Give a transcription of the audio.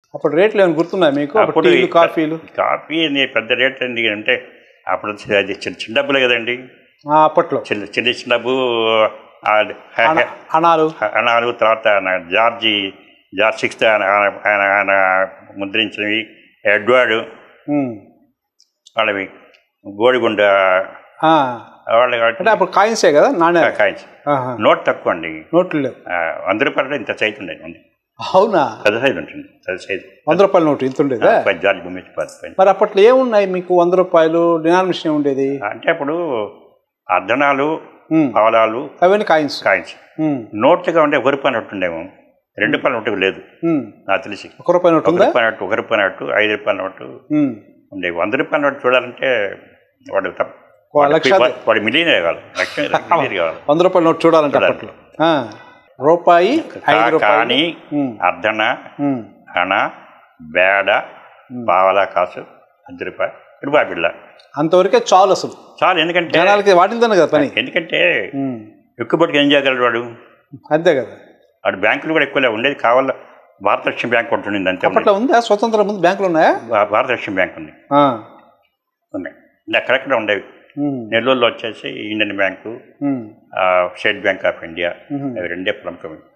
అప్పుడు రేట్లు ఏమైనా గుర్తున్నాయి మీకు అప్పుడు అప్పుడు టీలు కాఫీలు కాఫీ అని పెద్ద రేట్ అండి అంటే అప్పుడు అది చిన్న చిన్న డబ్బులు కదండి ఆ, అప్పట్లో చిన్న చిన్న చిన్న డబ్బు ఆ అన- అనాలు అనాలు తర్వాత ఆయన జార్జి జార్జ్ సిక్స్త్ ఆయన ఆయన ఆయన ముద్రించినవి ఎడ్వర్డ్ ఉమ్. వాళ్ళవి గోడిగుండ ఆ. వాళ్ళ అంటే అప్పుడు కాయిన్సే కదా నాణ్యాలు కాయిన్స్ ఆహా. నోట్ తక్కువ అండి నోట్లు లేవు ఆ, వంద రూపాయలు ఇంత సైజు ఉండేది ఉంది అవునా పెద్ద సైజు ఉంటుంది పెద్ద సైజు వంద రూపాయల నోటు ఇంత ఉండేదా పది జార్జ్ భూమి పది పది. మరి అప్పట్లో ఏమున్నాయి మీకు వంద రూపాయలు డినామినేషన్ ఉండేది అంటే అప్పుడు అర్ధనాలు ఉమ్. పావలాలు అవన్నీ కాయిన్స్ కాయిన్స్ ఉమ్. నోట్లుగా ఉండే ఒక రూపాయి నోటు ఉండేమో రెండు రూపాయల నోటు లేదు ఉమ్. నాకు తెలిసి ఒక రూపాయి నోటు ఒక ఉందా రూపాయి నోటు ఒక రూపాయి నోటు ఐదు రూపాయల నోటు ఉమ్. ఉండే వంద రూపాయల నోటు చూడాలంటే వాడు తప్ప వాడు లక్షాధి- వాడు మిలియనే కావాలి లక్ష మిలియన్ కావాలి వంద రూపాయల నోటు చూడాలంటే చూడాలి. అప్పట్లో ఆ. రూపాయి ఐదు కా- రూపాయలు కానీ ఉమ్. అర్ధన ఉమ్. అణ బేడ పావలా కాసు అర్ధ రూపాయి రూపాయి బిళ్ళ అంతవరకే చాలు అసలు చాలు ఎందుకంటే జనాలకి వాటితోనే కదా పని ఎందుకంటే ఉమ్. ఎక్కువ పట్టుకు ఏం చేయగలడు వాడు అంతే కదా వాడు బ్యాంకులు కూడా ఎక్కువలే ఉండేది కావాల భారతలక్ష్మి బ్యాంక్ ఒకటి ఉండింది అంతే అప్పట్లో ఉందా స్వతంత్రం ముందు బ్యాంకులు ఉన్నాయా భా- భారతలక్ష్మి బ్యాంక్ ఉంది ఆ. ఉన్నాయి ఇంకా అక్కడక్కడ ఉండేవి ఉమ్. నెల్లూరులో వచ్చేసి Indian bank um. Ah, State Bank of India hmm. అవి రెండే ప్రముఖం